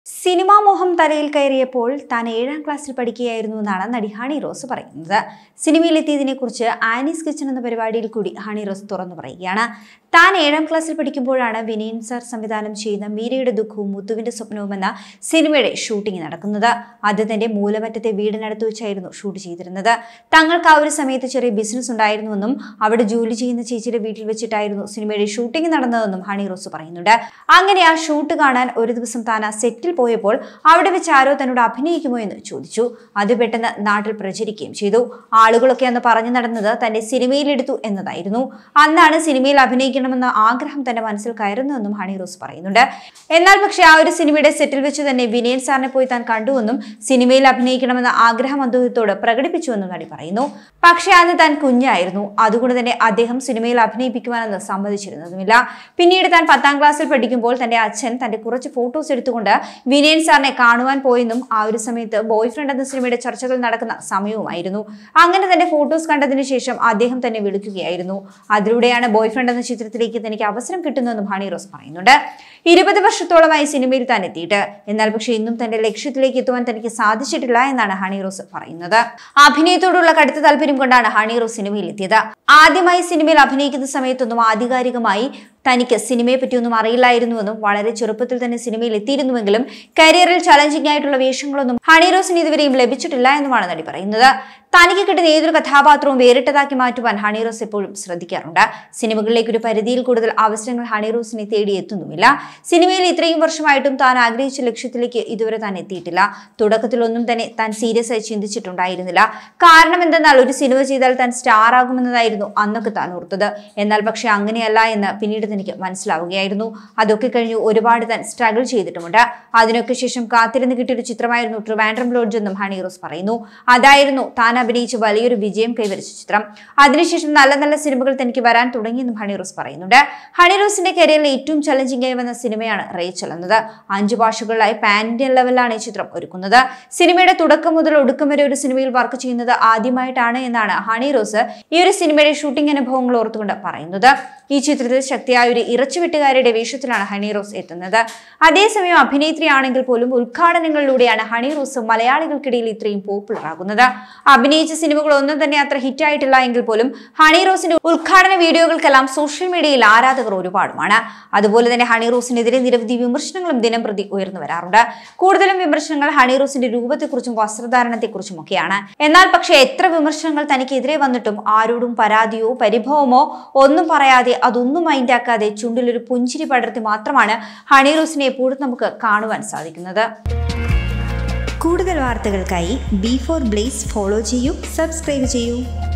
cinema മോഹം തലയിൽ കയറിയപ്പോൾ താൻ ഏഴാം ക്ലാസ്സിൽ പഠിക്കുകയായിരുന്നു എന്നാണ് നടി ഹണി റോസ് പറയുന്നത് സിനിമയിലെത്തിയതിനെക്കുറിച്ച് ആനീസ് കിച്ചൺ എന്ന പരിപാടിയിൽ കൂടി ഹണി റോസ് തുറന്നു പറയുകയാണ് താൻ ഏഴാം ക്ലാസ്സിൽ പഠിക്കുമ്പോഴാണ് വിനയൻ സാർ സംവിധാനം ചെയ്യുന്ന മീരയുടെ ദുഃഖവും മുത്തുവിന്റെ സ്വപ്നവും എന്ന സിനിമയുടെ ഷൂട്ടിംഗ് നടക്കുന്നത് അത് തന്റെ മൂലമറ്റത്തെ വീടിനടുത്ത് വെച്ചായിരുന്നു ഷൂട്ട് ചെയ്തിരുന്നത് തങ്ങൾക്ക് ആ ഒരു സമയത്ത് ചെറിയ ബിസിനസ് ഉണ്ടായിരുന്നുവെന്നും അവിടെ ജോലി ചെയ്യുന്ന ചേച്ചിയുടെ വീട്ടിൽ വെച്ചിട്ടായിരുന്നു സിനിമയുടെ ഷൂട്ടിംഗ് നടന്നതെന്നും ഹണി റോസ് പറയുന്നുണ്ട് അങ്ങനെ ആ ഷൂട്ട് കാണാൻ ഒരു ദിവസം താൻ ആ സെറ്റിൽ പോയപ്പോൾ അവിടെ വെച്ച് ആരോ തന്നോട് അഭിനയിക്കുമോ എന്ന് ചോദിച്ചു അത് പെട്ടെന്ന് നാട്ടിൽ പ്രചരിക്കുകയും ചെയ്തു ആളുകളൊക്കെ അന്ന് പറഞ്ഞു നടന്നത് തന്റെ സിനിമയിലെടുത്തു എന്നതായിരുന്നു അന്നാണ് സിനിമയിൽ അഭിനയിക്കണമെന്ന ആഗ്രഹം തന്റെ മനസ്സിൽ കയറുന്നുവെന്നും ഹണി റോസ് പറയുന്നുണ്ട് എന്നാൽ പക്ഷേ ആ ഒരു സിനിമയുടെ സെറ്റിൽ വെച്ച് തന്നെ വിനയൻ സാറിനെ പോയി താൻ കണ്ടുവെന്നും സിനിമയിൽ അഭിനയിക്കണമെന്ന ആഗ്രഹം അദ്ദേഹത്തോട് പ്രകടിപ്പിച്ചുവെന്നും നടി പറയുന്നു പക്ഷേ അന്ന് താൻ കുഞ്ഞായിരുന്നു അതുകൊണ്ട് തന്നെ അദ്ദേഹം സിനിമയിൽ അഭിനയിപ്പിക്കുവാനെന്ന് സമ്മതിച്ചിരുന്നതുമില്ല പിന്നീട് താൻ പത്താം ക്ലാസ്സിൽ പഠിക്കുമ്പോൾ തന്റെ അച്ഛൻ തന്റെ കുറച്ച് ഫോട്ടോസ് എടുത്തുകൊണ്ട് വിനയൻ സാറിനെ കാണുവാൻ പോയെന്നും ആ ഒരു സമയത്ത് ബോയ് ഫ്രണ്ട് എന്ന സിനിമയുടെ ചർച്ചകൾ നടക്കുന്ന സമയവുമായിരുന്നു അങ്ങനെ തന്റെ ഫോട്ടോസ് കണ്ടതിന് ശേഷം അദ്ദേഹം തന്നെ വിളിക്കുകയായിരുന്നു അതിലൂടെയാണ് ബോയ് ഫ്രണ്ട് എന്ന ചിത്രത്തിലേക്ക് തനിക്ക് അവസരം കിട്ടുന്നതെന്നും ഹണി റോസ് പറയുന്നുണ്ട് ഇരുപത് വർഷത്തോളമായി സിനിമയിൽ താൻ എത്തിയിട്ട് എന്നാൽ പക്ഷേ ഇന്നും തന്റെ ലക്ഷ്യത്തിലേക്ക് എത്തുവാൻ തനിക്ക് സാധിച്ചിട്ടില്ല എന്നാണ് ഹണി റോസ് പറയുന്നത് അഭിനയത്തോടുള്ള കടുത്ത താല്പര്യം കൊണ്ടാണ് ഹണി റോസ് സിനിമയിൽ എത്തിയത് ആദ്യമായി സിനിമയിൽ അഭിനയിക്കുന്ന സമയത്തൊന്നും ആധികാരികമായി തനിക്ക് സിനിമയെ പറ്റിയൊന്നും അറിയില്ലായിരുന്നുവെന്നും വളരെ ചെറുപ്പത്തിൽ തന്നെ സിനിമയിൽ എത്തിയിരുന്നുവെങ്കിലും കരിയറിൽ ചലഞ്ചിങ് ആയിട്ടുള്ള വേഷങ്ങളൊന്നും ഹണി റോസിന് ഇതുവരെയും ലഭിച്ചിട്ടില്ല എന്നുമാണ് നടി പറയുന്നത് തനിക്ക് കിട്ടുന്ന ഏതൊരു കഥാപാത്രവും വേറിട്ടതാക്കി മാറ്റുവാൻ ഹണി റോസ് എപ്പോഴും ശ്രദ്ധിക്കാറുണ്ട് സിനിമകളിലേക്ക് ഒരു പരിധിയിൽ കൂടുതൽ അവസരങ്ങൾ ഹണി റോസിനെ തേടി എത്തുന്നുമില്ല സിനിമയിൽ ഇത്രയും വർഷമായിട്ടും താൻ ആഗ്രഹിച്ച ലക്ഷ്യത്തിലേക്ക് ഇതുവരെ താൻ എത്തിയിട്ടില്ല തുടക്കത്തിലൊന്നും തന്നെ താൻ സീരിയസ് ആയി ചിന്തിച്ചിട്ടുണ്ടായിരുന്നില്ല കാരണം എന്തെന്നാൽ ഒരു സിനിമ ചെയ്താൽ താൻ സ്റ്റാർ ആകുമെന്നതായിരുന്നു അന്നൊക്കെ താൻ ഓർത്തത് എന്നാൽ പക്ഷെ അങ്ങനെയല്ല എന്ന് പിന്നീട് തനിക്ക് മനസ്സിലാവുകയായിരുന്നു അതൊക്കെ കഴിഞ്ഞ് ഒരുപാട് താൻ സ്ട്രഗിൾ ചെയ്തിട്ടുമുണ്ട് അതിനൊക്കെ ശേഷം കാത്തിരുന്ന് കിട്ടിയൊരു ചിത്രമായിരുന്നു ട്രിവാൻഡ്രം ലോഡ്ജ് എന്നും ഹണി റോസ് പറയുന്നു അതായിരുന്നു താൻ അഭിനയിച്ച് വലിയൊരു വിജയം കൈവരിച്ച ചിത്രം അതിനുശേഷം നല്ല നല്ല സിനിമകൾ തനിക്ക് വരാൻ തുടങ്ങിയെന്നും ഹണി റോസ് പറയുന്നുണ്ട് ഹണി റോസിന്റെ കരിയറിലെ ഏറ്റവും ചലഞ്ചിങ് ആയി വന്ന സിനിമയാണ് റേച്ചൽ എന്നത് അഞ്ചു ഭാഷകളിലായി പാൻ ഇന്ത്യൻ ലെവലിലാണ് ഈ ചിത്രം ഒരുക്കുന്നത് സിനിമയുടെ തുടക്കം മുതൽ ഒടുക്കം വരെ ഒരു സിനിമയിൽ വർക്ക് ചെയ്യുന്നത് ആദ്യമായിട്ടാണ് എന്നാണ് ഹണി റോസ് ഈ ഒരു സിനിമയുടെ ഷൂട്ടിംഗ് അനുഭവങ്ങൾ ഓർത്തുകൊണ്ട് പറയുന്നത് ഈ ചിത്രത്തിൽ ശക്തിയായ ഒരു ഇറച്ചുവെട്ടുകാരുടെ വേഷത്തിലാണ് ഹണി റോസ് എത്തുന്നത് അതേസമയം അഭിനേത്രിയാണെങ്കിൽ പോലും ഉദ്ഘാടനങ്ങളിലൂടെയാണ് ഹണി റോസ് മലയാളികൾക്കിടയിൽ ഇത്രയും പോപ്പുലർ ആകുന്നത് അഭിനയിച്ച സിനിമകൾ ഒന്നും തന്നെ അത്ര ഹിറ്റായിട്ടില്ല എങ്കിൽ പോലും ഹണി റോസിന്റെ ഉദ്ഘാടന വീഡിയോകൾക്കെല്ലാം സോഷ്യൽ മീഡിയയിൽ ആരാധകർ ഒരുപാടുമാണ് അതുപോലെ തന്നെ ഹണി റോസിനെതിരെ നിരവധി വിമർശനങ്ങളും ദിനം പ്രതി ഉയർന്നു വരാറുണ്ട് കൂടുതലും വിമർശനങ്ങൾ ഹണി റോസിന്റെ രൂപത്തെക്കുറിച്ചും വസ്ത്രധാരണത്തെക്കുറിച്ചും ഒക്കെയാണ് എന്നാൽ പക്ഷേ എത്ര വിമർശനങ്ങൾ തനിക്കെതിരെ വന്നിട്ടും ആരോടും പരാതിയോ പരിഭവമോ ഒന്നും പറയാതെ അതൊന്നും മൈൻഡാക്കാതെ ചുണ്ടിലൊരു പുഞ്ചിരി പടർത്തി മാത്രമാണ് ഹണി റോസിനെ എപ്പോഴും നമുക്ക് കാണുവാൻ സാധിക്കുന്നത് കൂടുതൽ വാർത്തകൾക്കായി ബി ഫോർ ബ്ലേസ് ഫോളോ ചെയ്യൂ സബ്സ്ക്രൈബ് ചെയ്യൂ